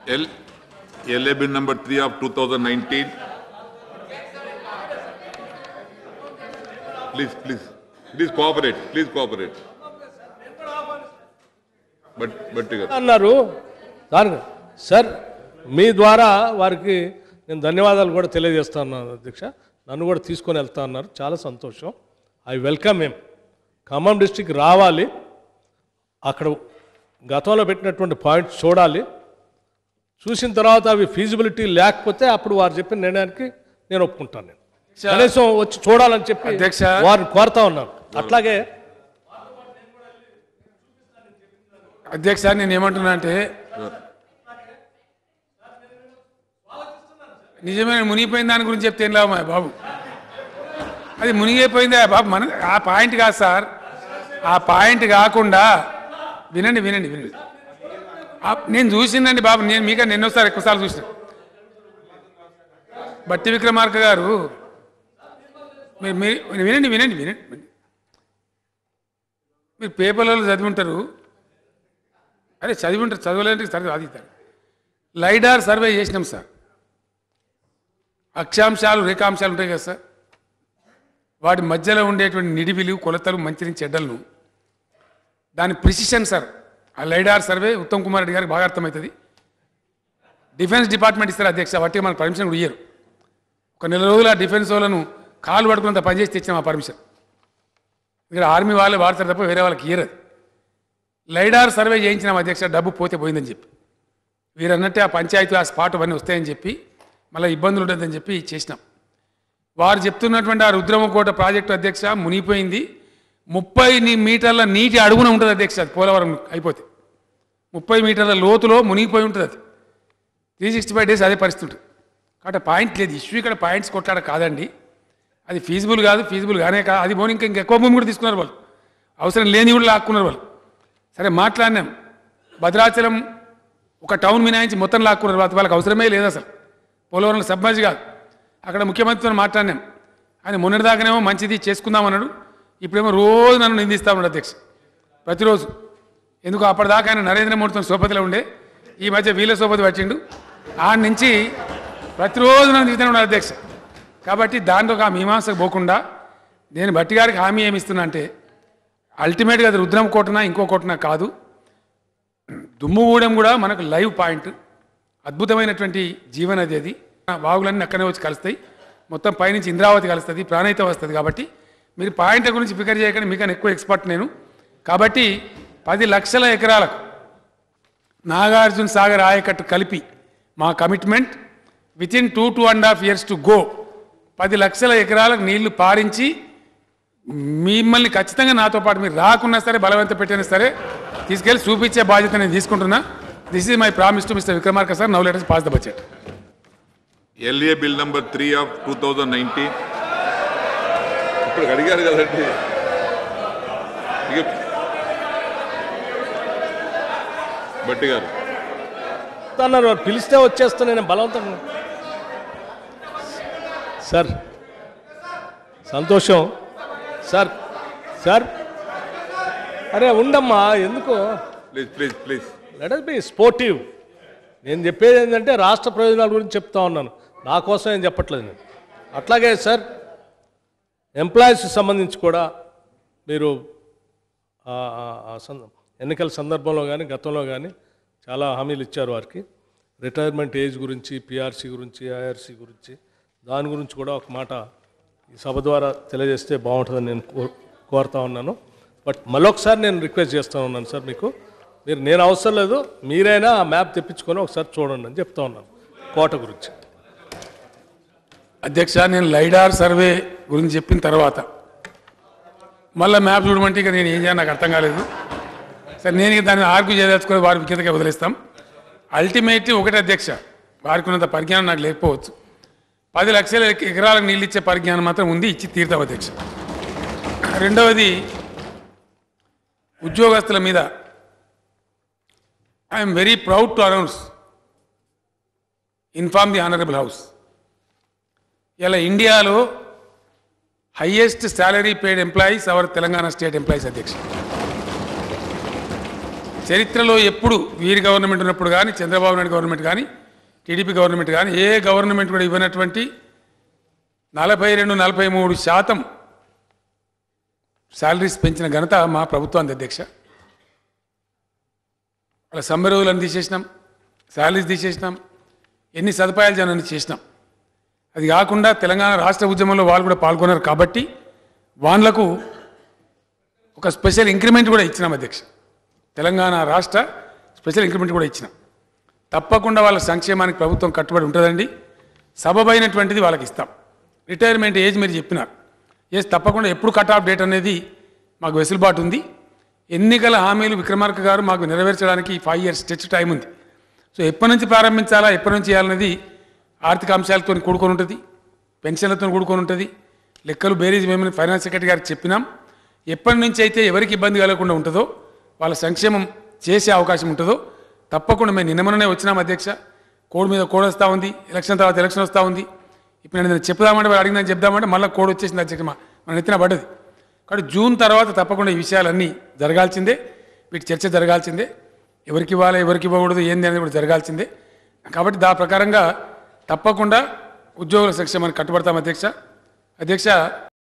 L, LA bill number three of two thousand nineteen. Please, please, please cooperate, please cooperate. But, but, అన్నారు sir sir మీ ద్వారా వారికి నేను ధన్యవాదాలు కూడా తెలియజేస్తాను అధ్యక్ష నన్ను కూడా తీసుకొని వెళ్తా అన్నారు చాలా సంతోషం ఐ వెల్కమ్ ఏం ఖమ్మం డిస్టిక్ రావాలి అక్కడ గతంలో పెట్టినటువంటి పాయింట్స్ చూడాలి చూసిన తర్వాత అవి ఫీజిబిలిటీ లేకపోతే అప్పుడు వారు చెప్పిన నిర్ణయానికి నేను ఒప్పుకుంటాను నేను కనీసం వచ్చి చూడాలని చెప్పి అధ్యక్ష. వారిని కోరుతా ఉన్నాను అట్లాగే అధ్యక్ష నేను ఏమంటున్నా అంటే నిజమే మునిగిపోయిన దాని గురించి చెప్తే ఏం లాభమా బాబు అది మునిగిపోయిందా బాబు మన ఆ పాయింట్ కాదు సార్ ఆ పాయింట్ కాకుండా వినండి వినండి వినండి ఆ- నేను చూసిందండి బాబు నేను మీకన్నా ఎన్నోసారి ఎక్కువసార్లు చూసిన బట్టి విక్రమార్క గారు మీరు మీరు వినండి వినండి వినండి మీరు పేపర్లలో చదివి ఉంటారు అరే చదివి ఉంటారు చదవలేంటి చదివి అది ఇస్తారు లైడార్ సర్వే చేసినాం సార్ అక్షాంశాలు రేఖాంశాలు ఉంటాయి కదా సార్ వాటి మధ్యలో ఉండేటువంటి నిడివిలు కొలతలు మంచిని చెడ్డలను దాని ప్రిసిషన్ సార్ ఆ లైడార్ సర్వే ఉత్తమ్ కుమార్ రెడ్డి గారికి బాగా అర్థమవుతుంది డిఫెన్స్ డిపార్ట్మెంట్ ఇస్తారు అధ్యక్ష వాటి మనకు పర్మిషన్ కూడా ఇయ్యరు ఒక నెల రోజులు ఆ డిఫెన్స్ వాళ్ళను కాలు పడుకున్నంత పనిచేసి తెచ్చాం ఆ పర్మిషన్ ఇక్కడ ఆర్మీ వాళ్ళే వాడతారు తప్ప వేరే వాళ్ళకి ఇయ్యరు అది లైడార్ సర్వే చేయించినాం అధ్యక్ష డబ్బు పోతే పోయిందని చెప్పి వీరు అన్నట్టే ఆ పంచాయతీ ఆ స్పాట్ అవన్నీ వస్తాయని చెప్పి మళ్ళీ ఇబ్బందులు ఉంటుందని చెప్పి చేసినాం వారు చెప్తున్నటువంటి ఆ రుద్రమకోట ప్రాజెక్టు అధ్యక్ష మునిగిపోయింది ముప్పై ని- మీటర్ల నీటి అడుగున ఉంటుంది అధ్యక్ష అది పోలవరం అయిపోతే ముప్పై మీటర్ల లోతులో మునిగిపోయి ఉంటుంది అది త్రీ సిక్స్టీ ఫైవ్ డేస్ అదే పరిస్థితి ఉంటుంది కాబట్టి పాయింట్ లేదు ఇష్యూ ఇక్కడ పాయింట్స్ కొట్లాడ కాదండి అది ఫీజిబుల్ కాదు ఫీజిబుల్ కానే కాదు అది పోనీ ఇంకా ఎక్కువ భూమి కూడా తీసుకున్నారు వాళ్ళు అవసరం లేని కూడా లాక్కున్నారు వాళ్ళు సరే మాట్లాడినాం భద్రాచలం ఒక టౌన్ మినాయించి మొత్తం లాక్కున్నారు వాళ్ళ- వాళ్ళకి అవసరమే లేదు అసలు పోలవరంలో సబ్మర్జ్ కాదు అక్కడ ముఖ్యమంత్రితో మాట్లాడినాం ఆయన మొన్నటిదాకానేమో మంచిది చేసుకుందాం అన్నాడు ఇప్పుడేమో రోజు నన్ను నిందిస్తా ఉన్నాడు అధ్యక్ష ప్రతిరోజు ఎందుకు అప్పటిదాకా ఆయన నరేంద్ర మోడీతో సోపతిలో ఉండే ఈ మధ్య వీళ్ళ సోపతి వచ్చిండు ఆడ నుంచి ప్రతిరోజు నన్ను తిరుగుతూనే ఉన్నాడు అధ్యక్ష కాబట్టి దాంట్లో ఒక మీమాంసకు పోకుండా నేను బట్టి గారికి హామీ ఏమి ఇస్తున్నా అంటే అల్టిమేట్గా అది రుద్రం కోటనా ఇంకో కోటనా కాదు దుమ్ముగూడెం కూడా మనకు లైవ్ పాయింట్ అద్భుతమైనటువంటి జీవనది అది వాగులన్నీ అక్కడే వచ్చి కలుస్తాయి మొత్తం పైనుంచి ఇంద్రావతి కలుస్తుంది ప్రాణహిత వస్తుంది కాబట్టి మీరు పాయింట్ల గురించి ఫికర్ చేయకండి మీకన్నా ఎక్కువ ఎక్స్పర్ట్ నేను కాబట్టి పది లక్షల ఎకరాలకు నాగార్జున సాగర్ ఆయకట్టు కలిపి మా commitment within two two and half years to go పది లక్షల ఎకరాలకు నీళ్లు పారించి మిమ్మల్ని ఖచ్చితంగా నాతో పాటు మీరు రాకున్నా సరే బలవంత పెట్టినా సరే తీసుకెళ్ళి చూపించే బాధ్యత నేను తీసుకుంటున్నా this is my promise to mister Vikramarka sir now letters pass the budget LA bill number three of two thousand nineteen. ఇప్పుడు అడిగారు కదండి ఇక బట్టి గారు అన్నారు వారు పిలిస్తే వచ్చేస్తా నేను బలవంతంగా సార్ సంతోషం సార్ సార్ అరే ఉండమ్మా ఎందుకు please please please let us be sportive నేను చెప్పేది ఏంటంటే రాష్ట్ర ప్రయోజనాల గురించి చెప్తా ఉన్నాను నా కోసం ఏం చెప్పట్లేదు నేను అట్లాగే సార్ ఎంప్లాయీస్ సంబంధించి కూడా మీరు ఆ- ఆ- ఆ సంద- ఎన్నికల సందర్భంలో కానీ గతంలో కానీ చాలా హామీలు ఇచ్చారు వారికి రిటైర్మెంట్ ఏజ్ గురించి పిఆర్సీ గురించి ఐఆర్సీ గురించి దాని గురించి కూడా ఒక మాట ఈ సభ ద్వారా తెలియజేస్తే బాగుంటుందని నేను కో- కోరుతా ఉన్నాను బట్ మళ్ళొకసారి నేను రిక్వెస్ట్ చేస్తూ ఉన్నాను సార్ మీకు మీరు నేను అవసరం లేదు మీరైనా ఆ మ్యాప్ తెప్పించుకొని ఒకసారి చూడండి అని చెప్తా ఉన్నాను కోట గురించి అధ్యక్ష నేను లైడార్ సర్వే గురించి చెప్పిన తర్వాత మళ్ళీ మ్యాప్ చూడమంటే ఇక నేను ఏం చేయాలి నాకు అర్థం కాలేదు సరే నేను ఇక దాన్ని ఆర్గ్యూ చేయదలుచుకొని వారి కిందకే వదిలేస్తాం అల్టిమేట్లీ ఒకటే అధ్యక్ష వారికి ఉన్నంత పరిజ్ఞానం నాకు లేకపోవచ్చు పది లక్షల ఎక- ఎకరాలకు నీళ్ళు ఇచ్చే పరిజ్ఞానం మాత్రం ఉంది ఇచ్చి తీరుతాం అధ్యక్ష రెండవది ఉద్యోగస్తుల మీద I'm very proud to announce inform the honourable house ఇలా ఇండియాలో highest salary paid employees our Telangana state employees అధ్యక్ష చరిత్రలో ఎప్పుడు వీరి గవర్నమెంట్ ఉన్నప్పుడు కానీ చంద్రబాబు నాయుడు గవర్నమెంట్ కానీ టీడీపీ గవర్నమెంట్ కానీ ఏ గవర్నమెంట్ కూడా ఇవ్వనటువంటి నలభై రెండు నలభై మూడు శాతం శాలరీస్ పెంచిన ఘనత మా ప్రభుత్వానికి అధ్యక్ష వాళ్ళ సమ్మె రోజులను తీసేసినాం శాలరీస్ తీసేసినాం ఎన్ని సదుపాయాలు జనాన్ని చేసినాం అది కాకుండా తెలంగాణ రాష్ట్ర ఉద్యమంలో వాళ్ళు కూడా పాల్గొన్నారు కాబట్టి వాళ్ళకు ఒక స్పెషల్ ఇంక్రిమెంట్ కూడా ఇచ్చినాం అధ్యక్ష తెలంగాణ రాష్ట్ర స్పెషల్ ఇంక్రిమెంట్ కూడా ఇచ్చినాం తప్పకుండా వాళ్ళ సంక్షేమానికి ప్రభుత్వం కట్టుబడి ఉంటుందండి సబబైనటువంటిది వాళ్ళకి ఇస్తాం రిటైర్మెంట్ ఏజ్ మీరు చెప్పినారు ఎస్ తప్పకుండా ఎప్పుడు కట్ ఆఫ్ డేట్ అనేది మాకు వెసులుబాటు ఉంది ఎన్నికల హామీలు విక్రమార్క గారు మాకు నెరవేర్చడానికి ఫైవ్ ఇయర్స్ స్టెచ్ టైం ఉంది సో ఎప్పటి నుంచి ప్రారంభించాలా ఎప్పటి నుంచి చేయాలనేది ఆర్థిక అంశాలతో కూడుకొని ఉంటుంది పెన్షన్లతో కూడుకొని ఉంటుంది లెక్కలు బేరీజ్ మేము ఫైనాన్స్ సెక్రటరీ గారికి చెప్పినాం ఎప్పటి నుంచి అయితే ఎవరికి ఇబ్బంది కలగకుండా ఉంటుందో వాళ్ళ సంక్షేమం చేసే అవకాశం ఉంటుందో తప్పకుండా మేము నిన్నమనే వచ్చినాం అధ్యక్ష కోడ్ మీద కోడ్ వస్తూ ఉంది ఎలక్షన్ తర్వాత ఎలక్షన్ వస్తూ ఉంది ఇప్పుడు నేను ఏదైనా చెప్దామంటే వాడు అడిగినా చెప్దామంటే మళ్ళీ కోడ్ వచ్చేసింది అధ్యక్ష మా- మన ఎత్తిన పడ్డది కాబట్టి జూన్ తర్వాత తప్పకుండా ఈ విషయాలన్నీ జరగాల్సిందే వీటి చర్చ జరగాల్సిందే ఎవరికి ఇవ్వాలి ఎవరికి ఇవ్వకూడదు ఏంది అనేది కూడా జరగాల్సిందే కాబట్టి దా ప్రకారంగా తప్పకుండా ఉద్యోగుల సంక్షేమానికి కట్టుబడతాం అధ్యక్ష అధ్యక్ష